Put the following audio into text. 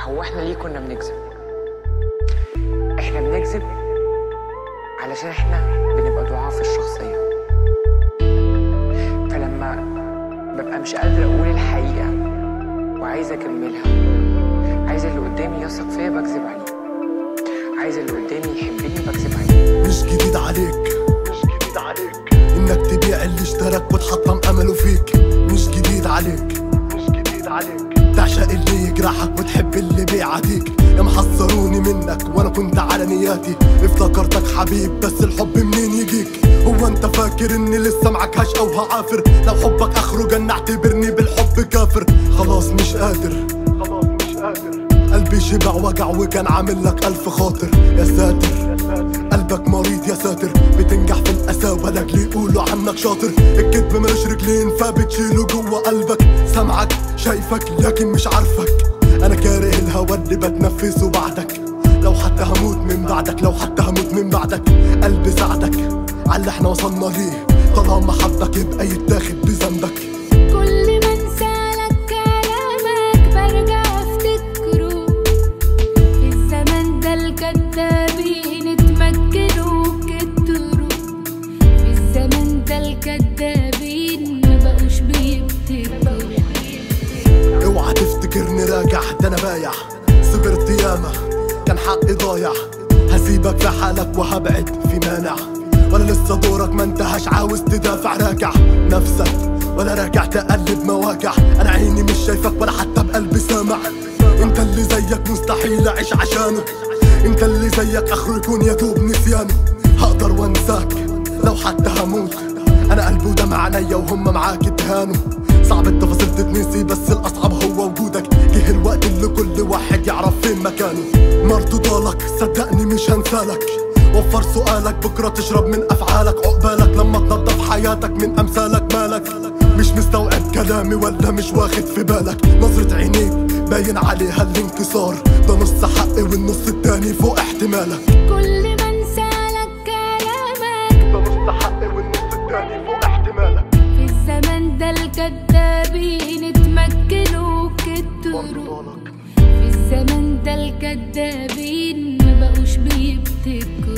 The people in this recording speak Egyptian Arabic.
هو احنا ليه كنا بنكذب احنا بنكذب علشان احنا بنبقى ضعاف الشخصية فلما ببقى مش قادر اقول الحقيقة وعايز اكملها عايز اللي قدامي يثق فيا بكذب عليه عايز اللي قدامي يحبني بكذب عليه مش جديد عليك مش جديد عليك انك تبيع اللي اشتراك وتحطم امله فيك مش جديد عليك مش جديد عليك تعشق اللي يجرحك وتحب اللي بيعاديك يا محذروني منك وانا كنت على نياتي افتكرتك حبيب بس الحب منين يجيك هو انت فاكر اني لسه معك هش او هعافر لو حبك اخره جنة اعتبرني بالحب كافر خلاص مش قادر خلاص مش قادر قلبي شبع وجع وكان عامل لك ألف خاطر يا ساتر قلبك مريض يا ساتر بتنجح في القساوة لاجل يقولوا عنك شاطر الكذب ملوش رجلين فبتشيله جوه قلبك سامعك شايفك لكن مش عارفك انا كاره الهوى اللي بتنفسه بعدك لو حتى هموت من بعدك لو حتى هموت من بعدك قلبي ساعدك على اللي احنا وصلنا ليه طالما حبك يبقى يتاخد بذنبك كل ما انسالك كلامك برجع افتكره في الزمن ده الكدابين اتمكنوا كتروا في الزمن ده الكدابين ما بقوش بيبتكروا اوعى تفتكرني راجع ده انا بايع صبرت ياما كان حقي ضايع هسيبك في حالك وهبعد في مانع ولا لسه دورك ما انتهاش عاوز تدافع راجع نفسك ولا راجع تقلب مواجع انا عيني مش شايفك ولا حتى بقلبي سامع انت اللي زيك مستحيل اعيش عشانه انت اللي زيك اخره يكون يدوب نسيانه هقدر وانساك لو حتى هموت انا قلبي ودمع عينيا وهم معاك اتهانوا صعب التفاصيل تتنسي بس الاصعب هو وجودك جه الوقت اللي كل واحد يعرف فين مكانه مردودالك صدقني مش هنسالك وفر سؤالك بكرة تشرب من أفعالك عقبالك لما تنظف حياتك من أمثالك مالك مش مستوعب كلامي ولا مش واخد في بالك نظرة عينيك باين عليها الانكسار ده نص حقي والنص التاني فوق احتمالك كل ما انسالك كلامك ده نص حقي والنص التاني فوق احتمالك في الزمن ده الكدابين اتمكنوا كتروا مردودالك في الزمن ده الكدابين ما بقوش بيبتكروا